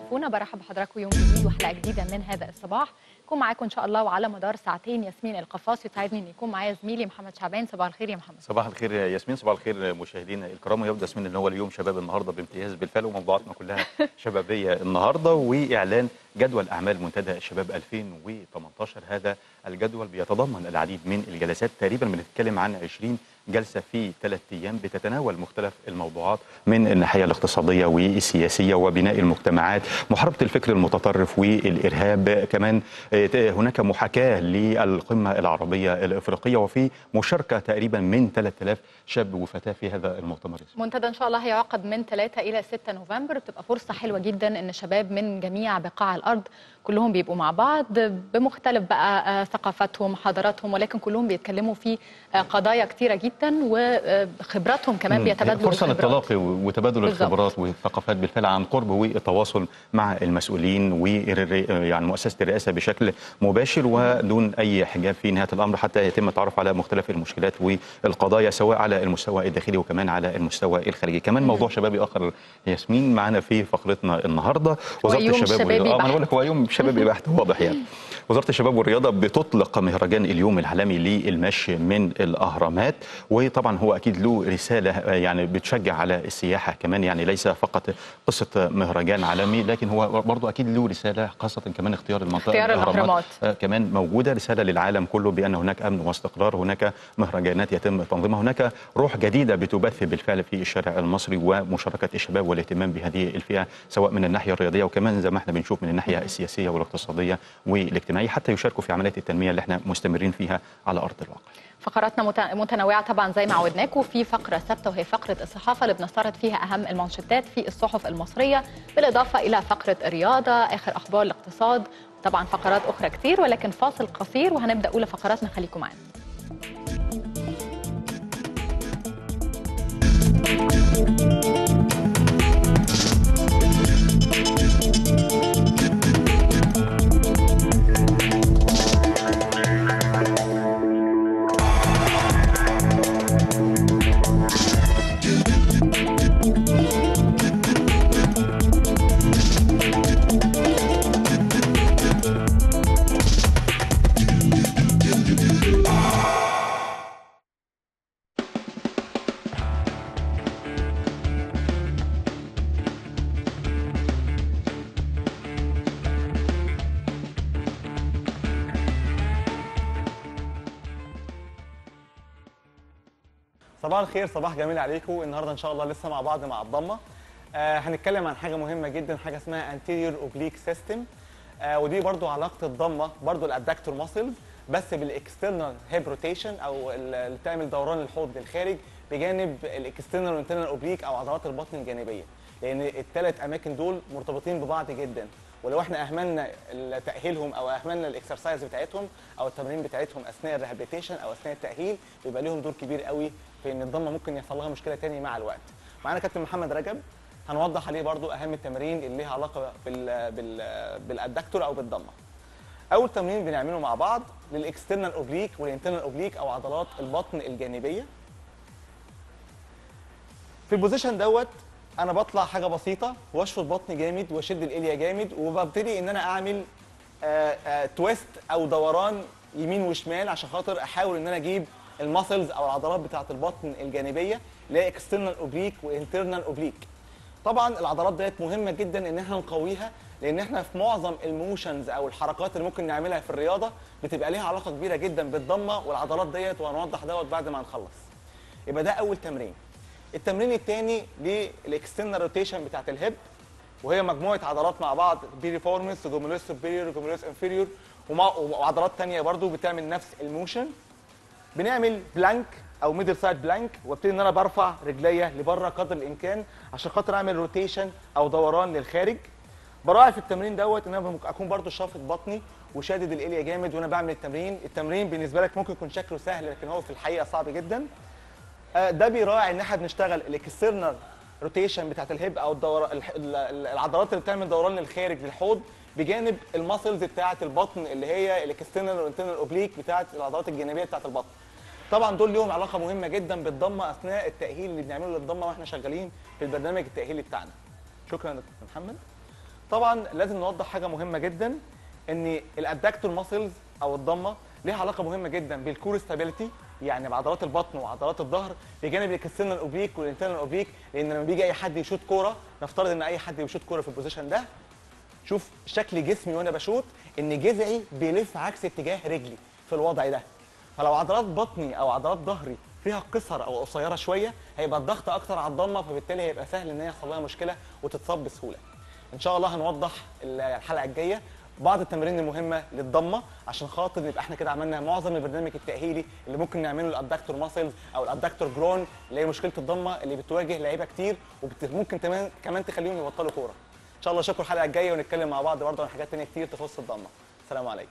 شرفونا برحب بحضراتكم يوم جديد وحلقه جديده من هذا الصباح يكون معاكم ان شاء الله وعلى مدار ساعتين ياسمين القفاص يسعدني ان يكون معايا زميلي محمد شعبان صباح الخير يا محمد صباح الخير يا ياسمين صباح الخير مشاهدينا الكرام ويبدا ياسمين ان هو اليوم شباب النهارده بامتياز بالفعل وموضوعاتنا كلها شبابيه النهارده واعلان جدول اعمال منتدى الشباب 2018 هذا الجدول بيتضمن العديد من الجلسات تقريبا بنتكلم عن 20 جلسه في ثلاث ايام بتتناول مختلف الموضوعات من الناحيه الاقتصاديه والسياسيه وبناء المجتمعات محاربه الفكر المتطرف والارهاب كمان هناك محاكاه للقمه العربيه الافريقيه وفي مشاركه تقريبا من 3000 شاب وفتاه في هذا المؤتمر منتدى ان شاء الله هيعقد من 3 الى 6 نوفمبر بتبقى فرصه حلوه جدا ان شباب من جميع بقاع الارض كلهم بيبقوا مع بعض بمختلف بقى ثقافاتهم حضاراتهم ولكن كلهم بيتكلموا في قضايا كتيره جدا وخبراتهم كمان بيتبادلوا فرصه للتلاقي وتبادل بالزبط. الخبرات والثقافات بالفعل عن قرب والتواصل مع المسؤولين ويعني مؤسسه الرئاسه بشكل مباشر ودون اي حجاب في نهايه الامر حتى يتم التعرف على مختلف المشكلات والقضايا سواء على المستوى الداخلي وكمان على المستوى الخارجي كمان موضوع شبابي اخر ياسمين معنا في فقرتنا النهارده وزاره الشباب والرياضه اه انا بقول لك هو يوم شبابي بحت واضح يعني وزاره الشباب والرياضه بتطلق مهرجان اليوم العالمي للمشي من الاهرامات وطبعا هو اكيد له رساله يعني بتشجع على السياحه كمان يعني ليس فقط قصه مهرجان عالمي لكن هو برضه اكيد له رساله خاصه كمان اختيار المنطقه اختيار الاهرامات آه كمان موجوده رساله للعالم كله بان هناك امن واستقرار هناك مهرجانات يتم تنظيمها هناك روح جديده بتبث بالفعل في الشارع المصري ومشاركه الشباب والاهتمام بهذه الفئه سواء من الناحيه الرياضيه وكمان زي ما احنا بنشوف من الناحيه السياسيه والاقتصاديه والاجتماعيه حتى يشاركوا في عمليات التنميه اللي احنا مستمرين فيها على ارض الواقع. فقراتنا متنوعه طبعا زي ما عودناكم في فقره ثابته وهي فقره الصحافه اللي بنستعرض فيها اهم المانشيتات في الصحف المصريه بالاضافه الى فقره الرياضه اخر اخبار الاقتصاد طبعا فقرات اخرى كتير ولكن فاصل قصير وهنبدا اولى فقراتنا خليكم معانا. صباح الخير صباح جميل عليكم النهارده ان شاء الله لسه مع بعض مع الضمه آه هنتكلم عن حاجه مهمه جدا حاجه اسمها anterior oblique system آه ودي برضو علاقه الضمه برضو الادكتور ماسلز بس بالاكسترنال هيب روتيشن او اللي بتعمل دوران الحوض للخارج بجانب الاكسترنال وانترنال اوبليك او عضلات البطن الجانبيه لان الثلاث اماكن دول مرتبطين ببعض جدا ولو احنا اهملنا تاهيلهم او اهملنا الاكسرسايز بتاعتهم او التمارين بتاعتهم اثناء الريهابيليتيشن او اثناء التاهيل بيبقى ليهم دور كبير قوي في ان الضمه ممكن يحصل لها مشكله تاني مع الوقت. معانا كابتن محمد رجب هنوضح عليه برضو اهم التمارين اللي ليها علاقه بال بال بالادكتور او بالضمه. اول تمرين بنعمله مع بعض للاكسترنال اوبليك والانترنال اوبليك او عضلات البطن الجانبيه. في البوزيشن دوت انا بطلع حاجه بسيطه واشفط بطني جامد واشد الاليا جامد وببتدي ان انا اعمل آآ آآ تويست او دوران يمين وشمال عشان خاطر احاول ان انا اجيب الماسلز او العضلات بتاعه البطن الجانبيه اللي هي اكسترنال اوبليك وانترنال اوبليك طبعا العضلات ديت مهمه جدا ان احنا نقويها لان احنا في معظم الموشنز او الحركات اللي ممكن نعملها في الرياضه بتبقى ليها علاقه كبيره جدا بالضمه والعضلات ديت وهنوضح دوت بعد ما نخلص يبقى ده اول تمرين التمرين الثاني للاكسترنال روتيشن بتاعت الهيب وهي مجموعه عضلات مع بعض بيريفورمس جوميلوس سوبيريور جوميلوس انفيريور وعضلات ثانيه برضو بتعمل نفس الموشن بنعمل بلانك او ميدل سايد بلانك وابتدي ان انا برفع رجليا لبره قدر الامكان عشان خاطر اعمل روتيشن او دوران للخارج براعي في التمرين دوت ان انا اكون برضو شافط بطني وشادد الاليا جامد وانا بعمل التمرين التمرين بالنسبه لك ممكن يكون شكله سهل لكن هو في الحقيقه صعب جدا ده بيراعي ان احنا بنشتغل الاكسترنال روتيشن بتاعت الهيب او الدور... العضلات اللي بتعمل دوران للخارج للحوض بجانب الماسلز بتاعه البطن اللي هي الاكسترنال والانترنال اوبليك بتاعه العضلات الجانبيه بتاعه البطن طبعا دول ليهم علاقه مهمه جدا بالضمه اثناء التاهيل اللي بنعمله للضمه واحنا شغالين في البرنامج التاهيلي بتاعنا شكرا يا دكتور محمد طبعا لازم نوضح حاجه مهمه جدا ان الادكتور ماسلز او الضمه ليها علاقه مهمه جدا بالكور ستابيليتي يعني بعضلات البطن وعضلات الظهر بجانب الكسلنا الاوبليك والانترنال الاوبليك لان لما بيجي اي حد يشوط كوره نفترض ان اي حد بيشوط كوره في البوزيشن ده شوف شكل جسمي وانا بشوط ان جذعي بيلف عكس اتجاه رجلي في الوضع ده فلو عضلات بطني او عضلات ظهري فيها قصر او قصيره شويه هيبقى الضغط اكتر على الضمه فبالتالي هيبقى سهل ان هي يحصل لها مشكله وتتصاب بسهوله ان شاء الله هنوضح الحلقه الجايه بعض التمارين المهمه للضمه عشان خاطر نبقى احنا كده عملنا معظم البرنامج التاهيلي اللي ممكن نعمله للادكتور ماسلز او الادكتور جرون اللي هي مشكله الضمه اللي بتواجه لعيبه كتير وممكن كمان كمان تخليهم يبطلوا كوره ان شاء الله اشوفكم الحلقه الجايه ونتكلم مع بعض برضه عن حاجات تانية كتير تخص الضمه السلام عليكم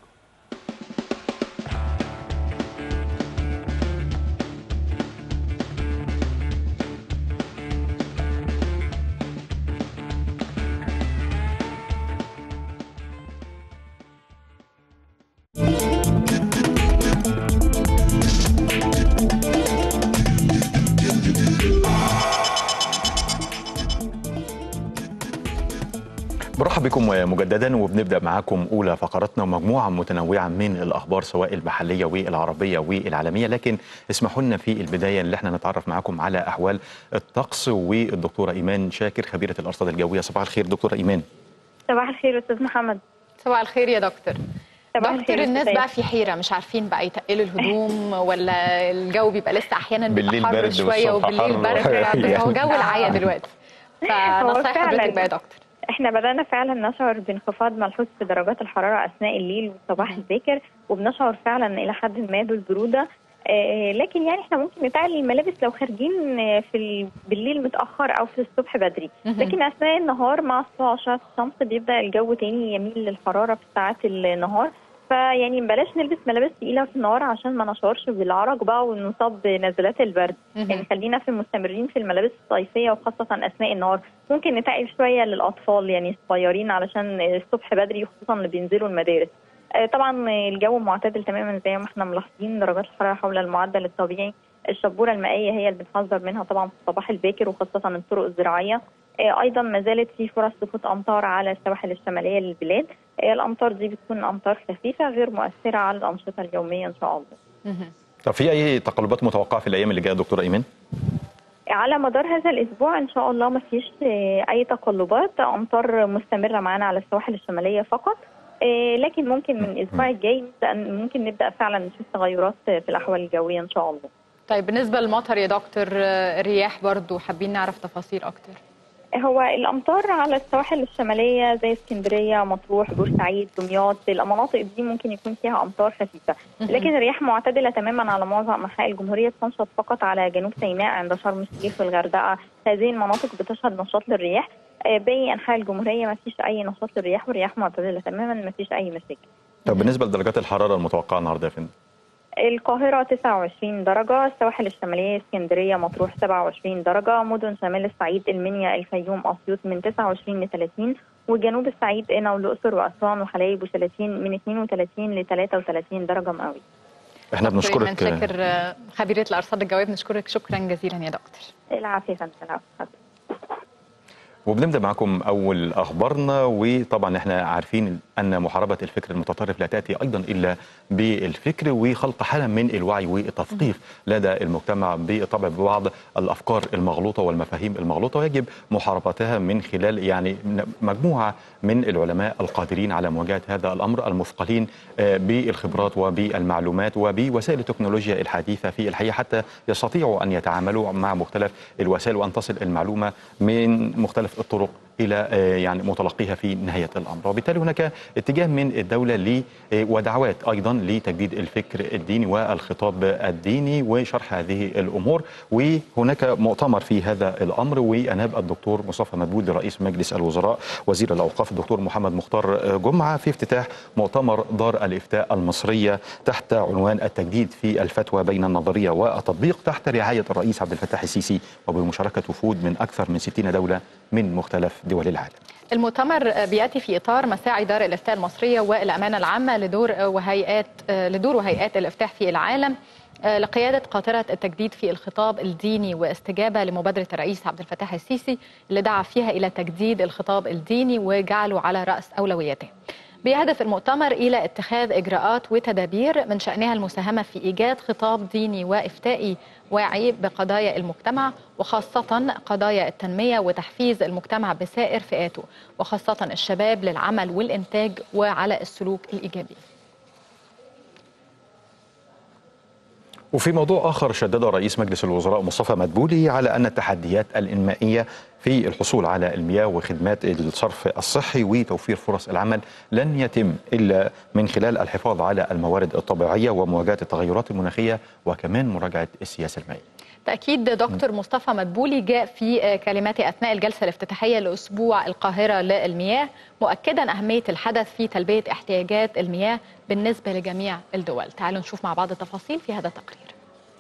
برحب بكم مجددا وبنبدا معاكم اولى فقراتنا ومجموعه متنوعه من الاخبار سواء المحليه والعربيه والعالميه لكن اسمحوا لنا في البدايه ان احنا نتعرف معاكم على احوال الطقس والدكتوره ايمان شاكر خبيره الارصاد الجويه صباح الخير دكتوره ايمان صباح الخير استاذ محمد صباح الخير يا دكتور صباح دكتور الخير الناس أستاذ. بقى في حيره مش عارفين بقى يتقلوا الهدوم ولا الجو بيبقى لسه احيانا بيبقى بالليل حر برد شويه والصبح وبالليل حر. برد بس هو جو العيا دلوقتي فنصايح فعلاً. حضرتك بقى يا دكتور احنا بدأنا فعلا نشعر بانخفاض ملحوظ في درجات الحرارة أثناء الليل والصباح الباكر وبنشعر فعلا إلى حد ما بالبرودة آه، لكن يعني احنا ممكن نتقل الملابس لو خارجين آه، في ال- بالليل متأخر أو في الصبح بدري مهم. لكن أثناء النهار مع سطوع أشعة الشمس بيبدأ الجو تاني يميل للحرارة في ساعات النهار فيعني بلاش نلبس ملابس تقيلة في النهار عشان ما نشعرش بالعرق بقى ونصاب بنزلات البرد مهم. يعني خلينا في مستمرين في الملابس الصيفيه وخاصه اثناء النهار ممكن نتقل شويه للاطفال يعني الصغيرين علشان الصبح بدري خصوصا اللي بينزلوا المدارس آه، طبعا الجو معتدل تماما زي ما احنا ملاحظين درجات الحراره حول المعدل الطبيعي الشبوره المائيه هي اللي بنحذر منها طبعا في الصباح الباكر وخاصه الطرق الزراعيه آه، ايضا ما زالت في فرص سقوط امطار على السواحل الشماليه للبلاد آه، الامطار دي بتكون امطار خفيفه غير مؤثره على الانشطه اليوميه ان شاء الله مهم. طب في اي تقلبات متوقعه في الايام اللي جايه يا دكتوره ايمان على مدار هذا الاسبوع ان شاء الله ما فيش آه، اي تقلبات امطار مستمره معانا على السواحل الشماليه فقط آه، لكن ممكن من الاسبوع الجاي نبدا ممكن نبدا فعلا نشوف تغيرات في الاحوال الجويه ان شاء الله طيب بالنسبه للمطر يا دكتور آه، الرياح برضو حابين نعرف تفاصيل اكتر هو الامطار على السواحل الشماليه زي اسكندريه مطروح بورسعيد دمياط المناطق دي ممكن يكون فيها امطار خفيفه لكن الرياح معتدله تماما على معظم انحاء الجمهوريه بتنشط فقط على جنوب سيناء عند شرم الشيخ والغردقه هذه المناطق بتشهد نشاط للرياح آه، باقي انحاء الجمهوريه ما فيش اي نشاط للرياح والرياح معتدله تماما ما فيش اي مشاكل طب بالنسبه لدرجات الحراره المتوقعه النهارده يا فندم القاهرة 29 درجة السواحل الشمالية اسكندرية مطروح 27 درجة مدن شمال الصعيد المنيا الفيوم أسيوط من 29 ل 30 وجنوب الصعيد قنا والأقصر وأسوان وحلايب وشلاتين من 32 ل 33 درجة مئوية احنا دكتور إيمان بنشكرك شاكر آه، خبيره الارصاد الجويه بنشكرك شكرا جزيلا يا دكتور العافية يا فندم العافية وبنبدا معكم اول اخبارنا وطبعا احنا عارفين ان محاربه الفكر المتطرف لا تاتي ايضا الا بالفكر وخلق حاله من الوعي والتثقيف لدى المجتمع بطبع بعض الافكار المغلوطه والمفاهيم المغلوطه ويجب محاربتها من خلال يعني مجموعه من العلماء القادرين على مواجهه هذا الامر المثقلين آه، بالخبرات وبالمعلومات وبوسائل التكنولوجيا الحديثه في الحقيقه حتى يستطيعوا ان يتعاملوا مع مختلف الوسائل وان تصل المعلومه من مختلف الطرق الى آه، يعني متلقيها في نهايه الامر وبالتالي هناك اتجاه من الدوله ل آه، ودعوات ايضا لتجديد الفكر الديني والخطاب الديني وشرح هذه الامور وهناك مؤتمر في هذا الامر واناب الدكتور مصطفى مدبولي رئيس مجلس الوزراء وزير الاوقاف الدكتور محمد مختار آه، جمعه في افتتاح مؤتمر دار الافتاء المصريه تحت عنوان التجديد في الفتوى بين النظريه والتطبيق تحت رعايه الرئيس عبد الفتاح السيسي وبمشاركه وفود من اكثر من 60 دوله من مختلف دول العالم المؤتمر بياتي في اطار مساعي دار الافتاء المصريه والامانه العامه لدور وهيئات لدور وهيئات الافتاء في العالم آه، لقيادة قاطرة التجديد في الخطاب الديني واستجابة لمبادرة الرئيس عبد الفتاح السيسي اللي دعا فيها إلى تجديد الخطاب الديني وجعله على رأس أولوياته بيهدف المؤتمر إلى اتخاذ إجراءات وتدابير من شأنها المساهمة في إيجاد خطاب ديني وإفتائي واعي بقضايا المجتمع وخاصة قضايا التنمية وتحفيز المجتمع بسائر فئاته وخاصة الشباب للعمل والإنتاج وعلى السلوك الإيجابي وفي موضوع آخر شدد رئيس مجلس الوزراء مصطفى مدبولي على أن التحديات الإنمائية في الحصول على المياه وخدمات الصرف الصحي وتوفير فرص العمل لن يتم إلا من خلال الحفاظ على الموارد الطبيعية ومواجهة التغيرات المناخية وكمان مراجعة السياسة المائية تأكيد دكتور مصطفى مدبولي جاء في كلماته أثناء الجلسة الافتتاحية لأسبوع القاهرة للمياه مؤكدا أهمية الحدث في تلبية احتياجات المياه بالنسبة لجميع الدول تعالوا نشوف مع بعض التفاصيل في هذا التقرير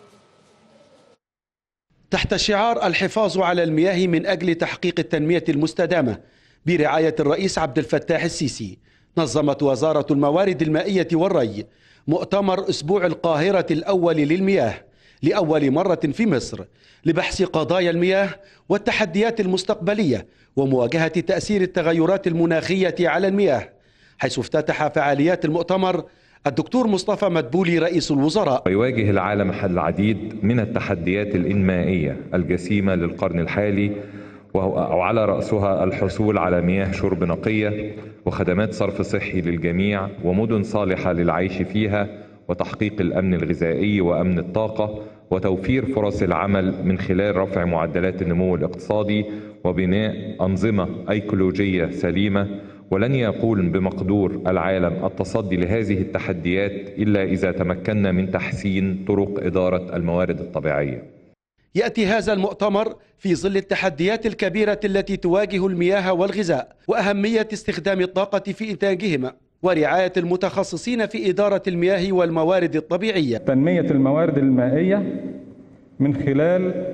تحت شعار الحفاظ على المياه من أجل تحقيق التنمية المستدامة برعاية الرئيس عبد الفتاح السيسي نظمت وزارة الموارد المائية والري مؤتمر أسبوع القاهرة الأول للمياه لأول مرة في مصر لبحث قضايا المياه والتحديات المستقبلية ومواجهة تأثير التغيرات المناخية على المياه حيث افتتح فعاليات المؤتمر الدكتور مصطفى مدبولي رئيس الوزراء ويواجه العالم العديد من التحديات الإنمائية الجسيمة للقرن الحالي وعلى رأسها الحصول على مياه شرب نقية وخدمات صرف صحي للجميع ومدن صالحة للعيش فيها وتحقيق الأمن الغذائي وأمن الطاقة وتوفير فرص العمل من خلال رفع معدلات النمو الاقتصادي وبناء أنظمة أيكولوجية سليمة ولن يقول بمقدور العالم التصدي لهذه التحديات إلا إذا تمكنا من تحسين طرق إدارة الموارد الطبيعية يأتي هذا المؤتمر في ظل التحديات الكبيرة التي تواجه المياه والغذاء وأهمية استخدام الطاقة في إنتاجهما ورعاية المتخصصين في إدارة المياه والموارد الطبيعية تنمية الموارد المائية من خلال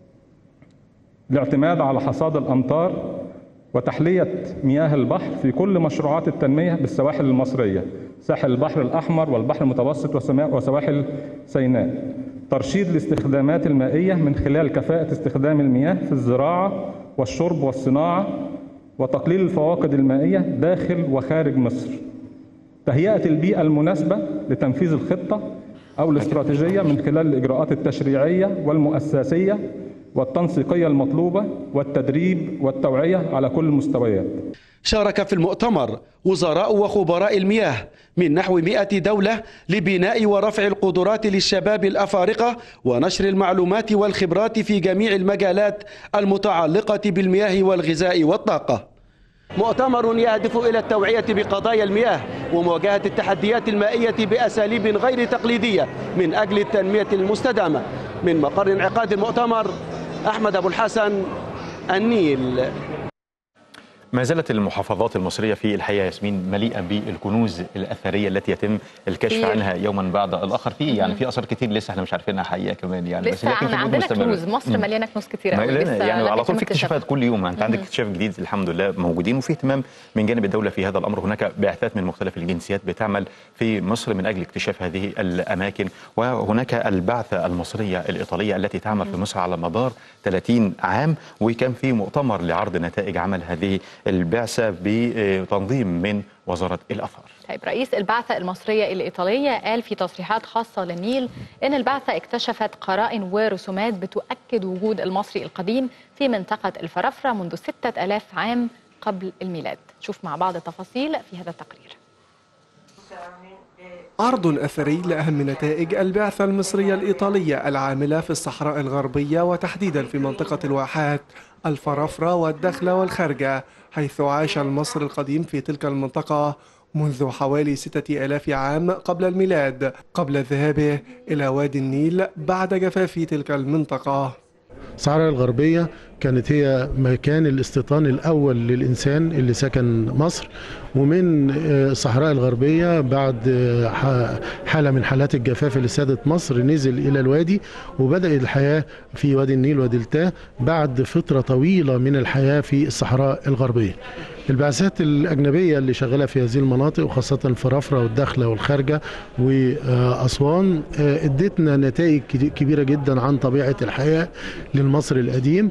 الاعتماد على حصاد الأمطار وتحلية مياه البحر في كل مشروعات التنمية بالسواحل المصرية ساحل البحر الأحمر والبحر المتوسط وسواحل سيناء ترشيد الاستخدامات المائية من خلال كفاءة استخدام المياه في الزراعة والشرب والصناعة وتقليل الفواقد المائية داخل وخارج مصر تهيئة البيئة المناسبة لتنفيذ الخطة أو الاستراتيجية من خلال الإجراءات التشريعية والمؤسسية والتنسيقية المطلوبة والتدريب والتوعية على كل المستويات شارك في المؤتمر وزراء وخبراء المياه من نحو 100 دولة لبناء ورفع القدرات للشباب الأفارقة ونشر المعلومات والخبرات في جميع المجالات المتعلقة بالمياه والغذاء والطاقة مؤتمر يهدف إلى التوعية بقضايا المياه ومواجهة التحديات المائية بأساليب غير تقليدية من أجل التنمية المستدامة من مقر انعقاد المؤتمر أحمد أبو الحسن النيل ما زالت المحافظات المصرية في الحقيقة ياسمين مليئة بالكنوز الأثرية التي يتم الكشف كتير. عنها يوما بعد الآخر في يعني في آثار كتير لسه احنا مش عارفينها حقيقة كمان يعني لسه هي في احنا جهود عندنا مستمرة. كنوز مصر مم. مليانه كنوز كتير ما قوي لنا- لسه يعني لم على طول يتم في اكتشافات كل يوم انت عندك اكتشاف جديد الحمد لله موجودين وفي اهتمام من جانب الدوله في هذا الامر هناك بعثات من مختلف الجنسيات بتعمل في مصر من اجل اكتشاف هذه الاماكن وهناك البعثه المصريه الايطاليه التي تعمل في مصر على مدار 30 عام وكان في مؤتمر لعرض نتائج عمل هذه البعثه بتنظيم من وزاره الاثار طيب رئيس البعثة المصرية الإيطالية قال في تصريحات خاصة للنيل إن البعثة اكتشفت قرائن ورسومات بتؤكد وجود المصري القديم في منطقة الفرافرة منذ 6000 عام قبل الميلاد شوف مع بعض التفاصيل في هذا التقرير عرض أثري لأهم نتائج البعثة المصرية الإيطالية العاملة في الصحراء الغربية وتحديدا في منطقة الواحات الفرافرة والدخلة والخارجة حيث عاش المصري القديم في تلك المنطقة منذ حوالي ستة آلاف عام قبل الميلاد قبل ذهابه إلى وادي النيل بعد جفاف تلك المنطقة الصحراء الغربية كانت هي مكان الاستيطان الأول للإنسان اللي سكن مصر ومن آه، الصحراء الغربية بعد آه، ح- حالة من حالات الجفاف اللي سادت مصر نزل إلى الوادي وبدأت الحياة في وادي النيل ودلتاه بعد فترة طويلة من الحياة في الصحراء الغربية البعثات الأجنبية اللي شغالة في هذه المناطق وخاصة فرافرة والداخلة والخارجة وأسوان آه، ادتنا نتائج كت- كبيرة جدا عن طبيعة الحياة للمصري القديم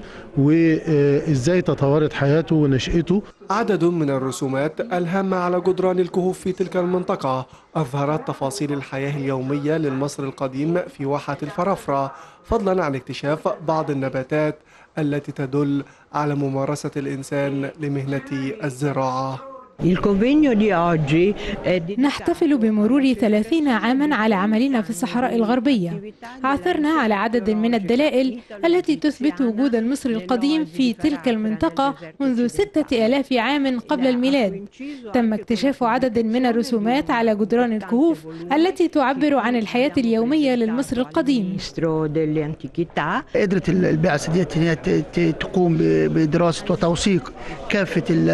وإزاي تطورت حياته ونشأته عدد من الرسومات الهامة على جدران الكهوف في تلك المنطقة أظهرت تفاصيل الحياة اليومية للمصري القديم في واحة الفرافرة فضلا عن اكتشاف بعض النباتات التي تدل على ممارسة الإنسان لمهنة الزراعة Il convegno di oggi è di نحتفل بمرور 30 عاما على عملنا في الصحراء الغربية عثرنا على عدد من الدلائل التي تثبت وجود المصري القديم في تلك المنطقة منذ ستة آلاف عام قبل الميلاد تم اكتشاف عدد من الرسومات على جدران الكهوف التي تعبر عن الحياة اليومية للمصري القديم ministro delle antichità قدرت البعثة ديت إن هي ت- ت- تقوم ب- بدراسة وتوثيق كافة ال-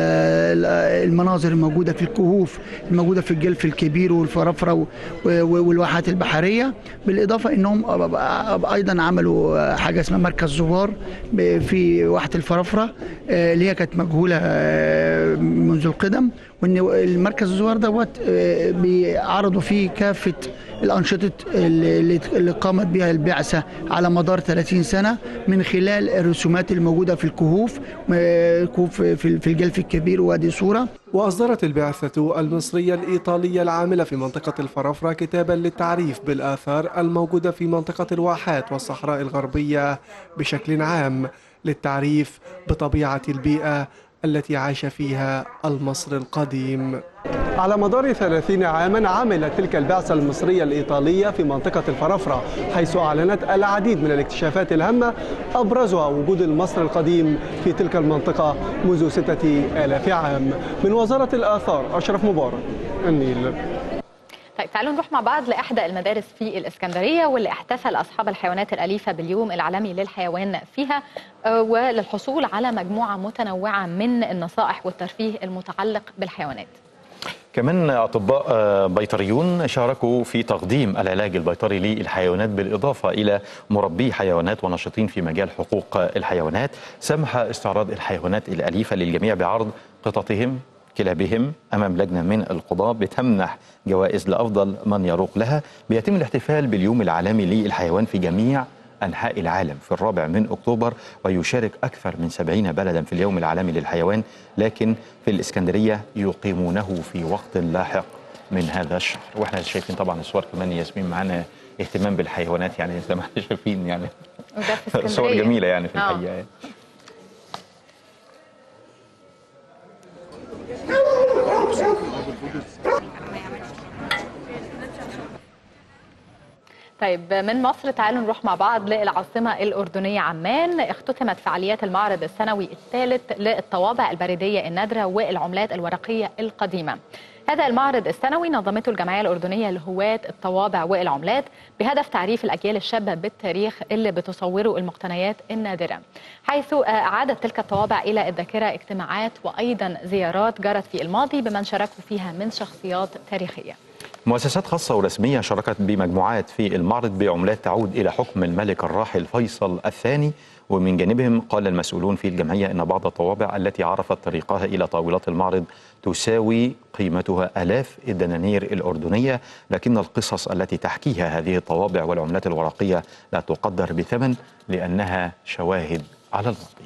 ال- المناظر الموجودة في الكهوف الموجودة في الجلف الكبير والفرافرة و- و- والواحات البحرية بالإضافة إنهم أ- أ- أيضا عملوا حاجة اسمها مركز زوار ب- في واحة الفرافرة آه، اللي هي كانت مجهولة آه، منذ القدم وإن المركز الزوار دوت آه، بيعرضوا فيه كافة الأنشطة اللي اللي قامت بها البعثة على مدار 30 سنة من خلال الرسومات الموجودة في الكهوف آه، كهوف في في الجلف الكبير ووادي صورة وأصدرت البعثة المصرية الإيطالية العاملة في منطقة الفرافرة كتابا للتعريف بالآثار الموجودة في منطقة الواحات والصحراء الغربية بشكل عام للتعريف بطبيعة البيئة التي عاش فيها المصري القديم على مدار 30 عاما عملت تلك البعثة المصرية الإيطالية في منطقة الفرافرة حيث أعلنت العديد من الاكتشافات الهامة أبرزها وجود المصري القديم في تلك المنطقة منذ ستة آلاف عام من وزارة الآثار أشرف مبارك النيل طيب تعالوا نروح مع بعض لإحدى المدارس في الإسكندرية واللي احتفل أصحاب الحيوانات الأليفة باليوم العالمي للحيوان فيها آه، وللحصول على مجموعة متنوعة من النصائح والترفيه المتعلق بالحيوانات كمان أطباء آه، بيطريون شاركوا في تقديم العلاج البيطري للحيوانات بالإضافة إلى مربي حيوانات وناشطين في مجال حقوق الحيوانات سمح استعراض الحيوانات الأليفة للجميع بعرض قططهم كلابهم أمام لجنة من القضاء بتمنح جوائز لأفضل من يروق لها بيتم الاحتفال باليوم العالمي للحيوان في جميع أنحاء العالم في الرابع من أكتوبر ويشارك أكثر من سبعين بلدا في اليوم العالمي للحيوان لكن في الإسكندرية يقيمونه في وقت لاحق من هذا الشهر واحنا شايفين طبعا الصور كمان ياسمين معانا اهتمام بالحيوانات يعني زي ما احنا شايفين يعني وده في اسكندرية صور جميلة يعني في آه. الحقيقة يعني. طيب من مصر تعالوا نروح مع بعض للعاصمة الأردنية عمان اختتمت فعاليات المعرض السنوي الثالث للطوابع البريدية النادرة والعملات الورقية القديمة هذا المعرض السنوي نظمته الجمعية الأردنية لهواة الطوابع والعملات بهدف تعريف الأجيال الشابة بالتاريخ اللي بتصوره المقتنيات النادرة حيث أعادت تلك الطوابع إلى الذاكرة اجتماعات وأيضا زيارات جرت في الماضي بمن شاركوا فيها من شخصيات تاريخية مؤسسات خاصة ورسمية شاركت بمجموعات في المعرض بعملات تعود إلى حكم الملك الراحل فيصل الثاني ومن جانبهم قال المسؤولون في الجمعية أن بعض الطوابع التي عرفت طريقها إلى طاولات المعرض تساوي قيمتها آلاف الدنانير الأردنية لكن القصص التي تحكيها هذه الطوابع والعملات الورقية لا تقدر بثمن لأنها شواهد على الماضي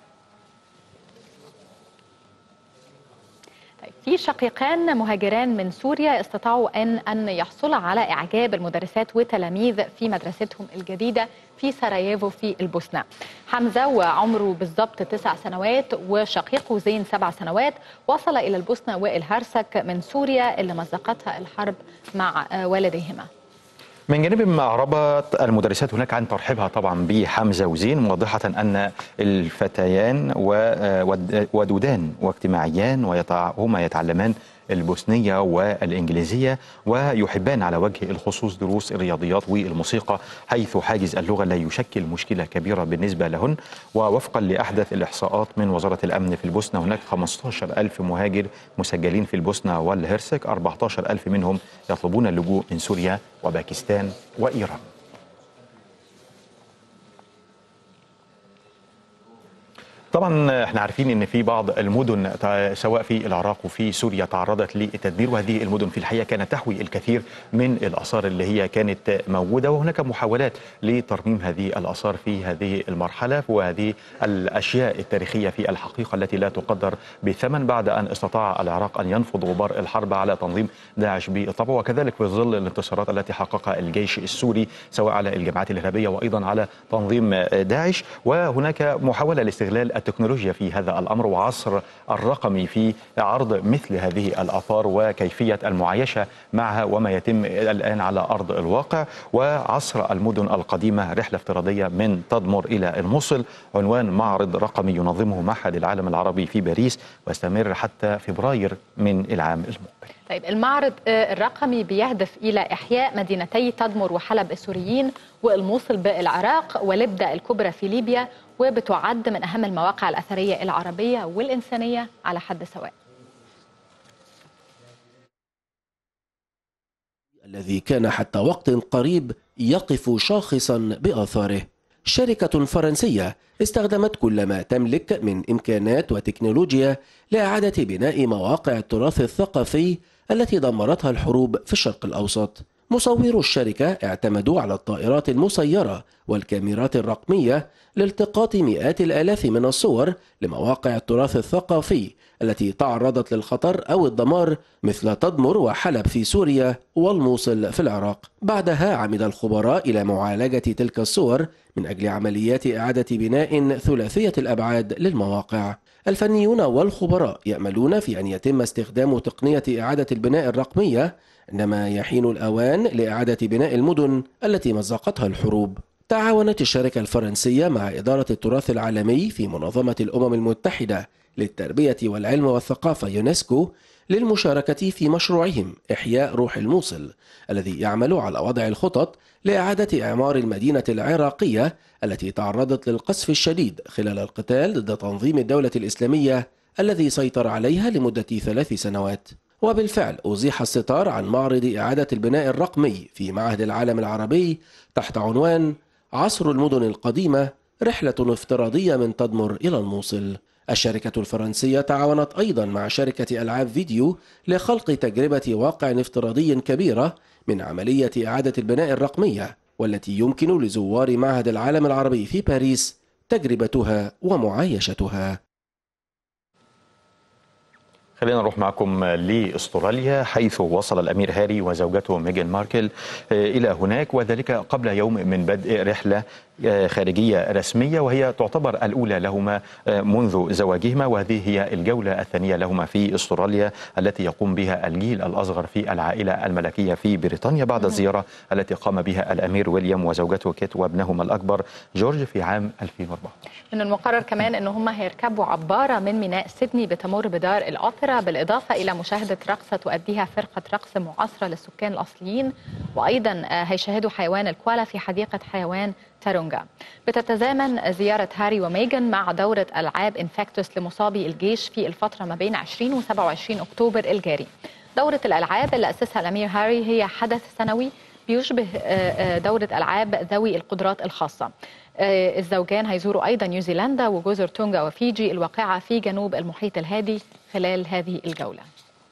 طيب في شقيقان مهاجران من سوريا استطاعوا ان ان يحصلوا على اعجاب المدرسات والتلاميذ في مدرستهم الجديده في سراييفو في البوسنه. حمزه وعمره بالضبط تسع سنوات وشقيقه زين سبع سنوات وصل الى البوسنه والهرسك من سوريا اللي مزقتها الحرب مع آه، والديهما. من جانب أعربت المدرسات هناك عن ترحيبها طبعا بحمزة وزين موضحة أن الفتيان و- ود- ودودان واجتماعيان وهما يتعلمان البوسنية والإنجليزية ويحبان على وجه الخصوص دروس الرياضيات والموسيقى حيث حاجز اللغة لا يشكل مشكلة كبيرة بالنسبة لهن ووفقا لأحدث الإحصاءات من وزارة الأمن في البوسنة هناك 15 ألف مهاجر مسجلين في البوسنة والهرسك 14 ألف منهم يطلبون اللجوء من سوريا وباكستان وإيران طبعا احنا عارفين ان في بعض المدن تع- سواء في العراق وفي سوريا تعرضت للتدمير وهذه المدن في الحقيقه كانت تحوي الكثير من الاثار اللي هي كانت موجوده وهناك محاولات لترميم هذه الاثار في هذه المرحله وهذه الاشياء التاريخيه في الحقيقه التي لا تقدر بثمن بعد ان استطاع العراق ان ينفض غبار الحرب على تنظيم داعش بالطبع وكذلك في ظل الانتصارات التي حققها الجيش السوري سواء على الجماعات الارهابيه وايضا على تنظيم داعش وهناك محاوله لاستغلال التكنولوجيا في هذا الامر وعصر الرقمي في عرض مثل هذه الاثار وكيفيه المعايشه معها وما يتم الان على ارض الواقع وعصر المدن القديمه رحله افتراضيه من تدمر الى الموصل عنوان معرض رقمي ينظمه معهد العالم العربي في باريس ويستمر حتى فبراير من العام المقبل طيب المعرض آه، الرقمي بيهدف إلى إحياء مدينتي تدمر وحلب السوريين والموصل بالعراق ولبدة الكبرى في ليبيا وبتعد من أهم المواقع الأثرية العربية والإنسانية على حد سواء الذي كان حتى وقت قريب يقف شاخصا بآثاره شركة فرنسية استخدمت كل ما تملك من إمكانات وتكنولوجيا لإعادة بناء مواقع التراث الثقافي التي دمرتها الحروب في الشرق الأوسط مصورو الشركة اعتمدوا على الطائرات المسيرة والكاميرات الرقمية لالتقاط مئات الآلاف من الصور لمواقع التراث الثقافي التي تعرضت للخطر أو الدمار مثل تدمر وحلب في سوريا والموصل في العراق بعدها عمد الخبراء إلى معالجة تلك الصور من أجل عمليات إعادة بناء ثلاثية الأبعاد للمواقع الفنيون والخبراء يأملون في أن يتم استخدام تقنية إعادة البناء الرقمية عندما يحين الأوان لإعادة بناء المدن التي مزقتها الحروب تعاونت الشركة الفرنسية مع إدارة التراث العالمي في منظمة الأمم المتحدة للتربية والعلم والثقافة يونسكو للمشاركة في مشروعهم إحياء روح الموصل الذي يعمل على وضع الخطط لإعادة إعمار المدينة العراقية التي تعرضت للقصف الشديد خلال القتال ضد تنظيم الدولة الإسلامية الذي سيطر عليها لمدة ثلاث سنوات وبالفعل أزيح الستار عن معرض إعادة البناء الرقمي في معهد العالم العربي تحت عنوان عصر المدن القديمة رحلة افتراضية من تدمر إلى الموصل الشركة الفرنسية تعاونت أيضا مع شركة ألعاب فيديو لخلق تجربة واقع افتراضي كبيرة من عملية إعادة البناء الرقمية والتي يمكن لزوار معهد العالم العربي في باريس تجربتها ومعايشتها خلينا نروح معكم لاستراليا حيث وصل الامير هاري وزوجته ميغان ماركل الى هناك وذلك قبل يوم من بدء رحله خارجيه رسميه وهي تعتبر الاولى لهما منذ زواجهما وهذه هي الجوله الثانيه لهما في استراليا التي يقوم بها الجيل الاصغر في العائله الملكيه في بريطانيا بعد الزياره التي قام بها الامير ويليام وزوجته كيت وابنهما الاكبر جورج في عام 2014 من المقرر كمان ان هم هيركبوا عباره من ميناء سيدني بتمر بدار الاوبرا بالاضافه الى مشاهده رقصه تؤديها فرقه رقص معاصره للسكان الاصليين وايضا هيشاهدوا حيوان الكوالا في حديقه حيوان تارونجا بتتزامن زيارة هاري وميغان مع دورة ألعاب انفاكتوس لمصابي الجيش في الفترة ما بين 20 و 27 أكتوبر الجاري دورة الألعاب اللي أسسها الأمير هاري هي حدث سنوي بيشبه دورة ألعاب ذوي القدرات الخاصة الزوجان هيزوروا أيضا نيوزيلندا وجزر تونغا وفيجي الواقعة في جنوب المحيط الهادي خلال هذه الجولة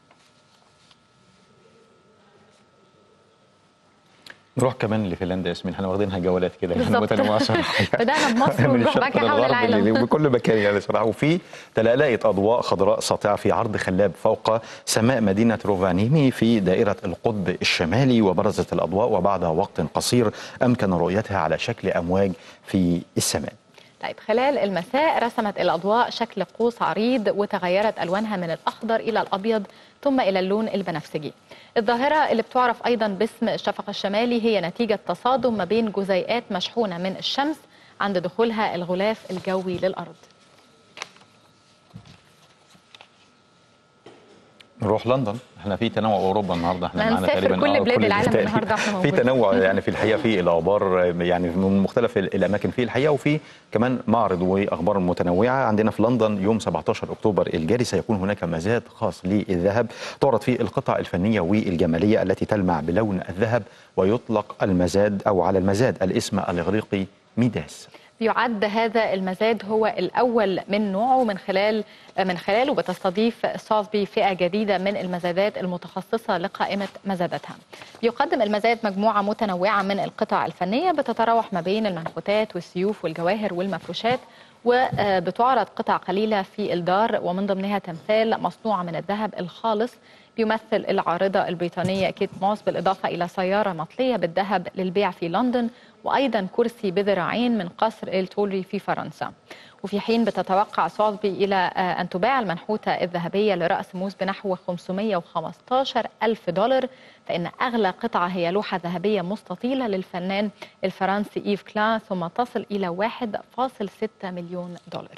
نروح كمان لفنلندا ياسمين احنا واخدينها جولات كده يعني متنوعه صراحه بدانا بمصر ونروح بقى حول العالم بكل مكان يعني صراحه وفي تلألأت اضواء خضراء ساطعه في عرض خلاب فوق سماء مدينه روفانيمي في دائره القطب الشمالي وبرزت الاضواء وبعد وقت قصير امكن رؤيتها على شكل امواج في السماء طيب خلال المساء رسمت الأضواء شكل قوس عريض وتغيرت ألوانها من الأخضر إلى الأبيض ثم إلى اللون البنفسجي الظاهرة اللي بتعرف أيضا باسم الشفق الشمالي هي نتيجة تصادم ما بين جزيئات مشحونة من الشمس عند دخولها الغلاف الجوي للأرض نروح لندن احنا في تنوع اوروبا النهارده احنا ما معانا هنسافر تقريبا كل آه، بلاد العالم بالتالي النهاردة واحنا في موجودين. تنوع يعني في الحقيقه في الاخبار يعني من مختلف الاماكن في الحقيقه وفي كمان معرض واخبار متنوعه عندنا في لندن يوم 17 اكتوبر الجاري سيكون هناك مزاد خاص للذهب تعرض فيه القطع الفنيه والجماليه التي تلمع بلون الذهب ويطلق المزاد او على المزاد الاسم الاغريقي ميداس يعد هذا المزاد هو الأول من نوعه من خلال من خلاله بتستضيف سوثبي فئة جديدة من المزادات المتخصصة لقائمة مزاداتها. يقدم المزاد مجموعة متنوعة من القطع الفنية بتتراوح ما بين المنحوتات والسيوف والجواهر والمفروشات وبتعرض قطع قليلة في الدار ومن ضمنها تمثال مصنوع من الذهب الخالص بيمثل العارضة البريطانية كيت موس بالإضافة إلى سيارة مطلية بالذهب للبيع في لندن وأيضا كرسي بذراعين من قصر التولري في فرنسا وفي حين بتتوقع سوثبي إلى آه، أن تباع المنحوتة الذهبية لرأس موس بنحو 515 ألف دولار فإن أغلى قطعة هي لوحة ذهبية مستطيلة للفنان الفرنسي إيف كلان ثم تصل إلى 1.6 مليون دولار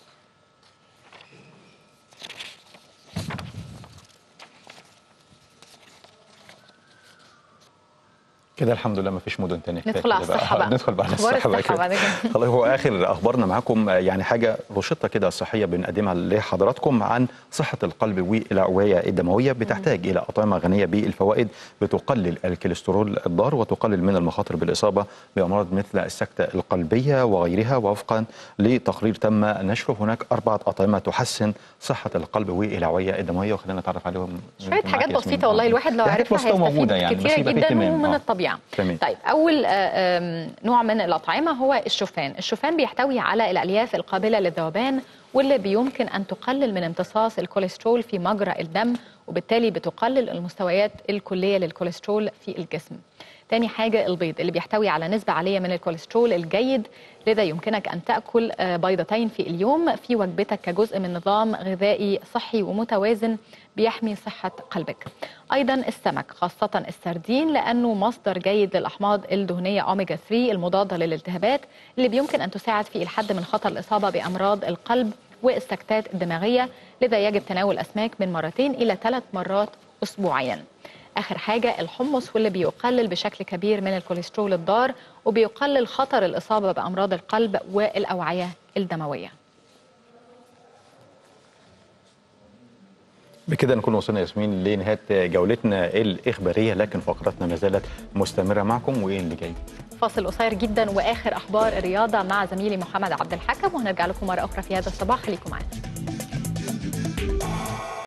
كده الحمد لله ما فيش مدن تانية ندخل على كفاية كده الصحة بقى. ندخل بقى على أخبار الصحة بقى الصحة كده. بعد كده. خلاص هو اخر اخبارنا معاكم يعني حاجه روشته كده صحيه بنقدمها لحضراتكم عن صحه القلب والاوعيه الدمويه بتحتاج الى اطعمه غنيه بالفوائد بتقلل الكوليسترول الضار وتقلل من المخاطر بالاصابه بامراض مثل السكته القلبيه وغيرها وفقا لتقرير تم نشره هناك اربعه اطعمه تحسن صحه القلب والاوعيه الدمويه وخلينا نتعرف عليهم شوية معاك حاجات ياسمين. بسيطة والله الواحد لو في حاجات عرفها بسيطة هيستفيد وموجودة يعني، بس كتير يبقى في جدا اهتمام. ومن آه. الطبيعة تمام. طيب أول آه، آم، نوع من الأطعمة هو الشوفان الشوفان بيحتوي على الألياف القابلة للذوبان واللي بيمكن أن تقلل من امتصاص الكوليسترول في مجرى الدم وبالتالي بتقلل المستويات الكلية للكوليسترول في الجسم تاني حاجة البيض اللي بيحتوي على نسبة عالية من الكوليسترول الجيد لذا يمكنك أن تأكل آه، بيضتين في اليوم في وجبتك كجزء من نظام غذائي صحي ومتوازن بيحمي صحة قلبك أيضا السمك خاصة السردين لأنه مصدر جيد للأحماض الدهنية أوميجا 3 المضادة للالتهابات اللي بيمكن أن تساعد في الحد من خطر الإصابة بأمراض القلب والسكتات الدماغية لذا يجب تناول أسماك من مرتين إلى ثلاث مرات أسبوعياً اخر حاجه الحمص واللي بيقلل بشكل كبير من الكوليسترول الضار وبيقلل خطر الاصابه بامراض القلب والاوعيه الدمويه بكده نكون وصلنا ياسمين لنهايه جولتنا الاخباريه لكن فقراتنا ما زالت مستمره معكم وايه اللي جاي فاصل قصير جدا واخر اخبار الرياضه مع زميلي محمد عبد الحكم وهنرجع لكم مره اخرى في هذا الصباح خليكم معنا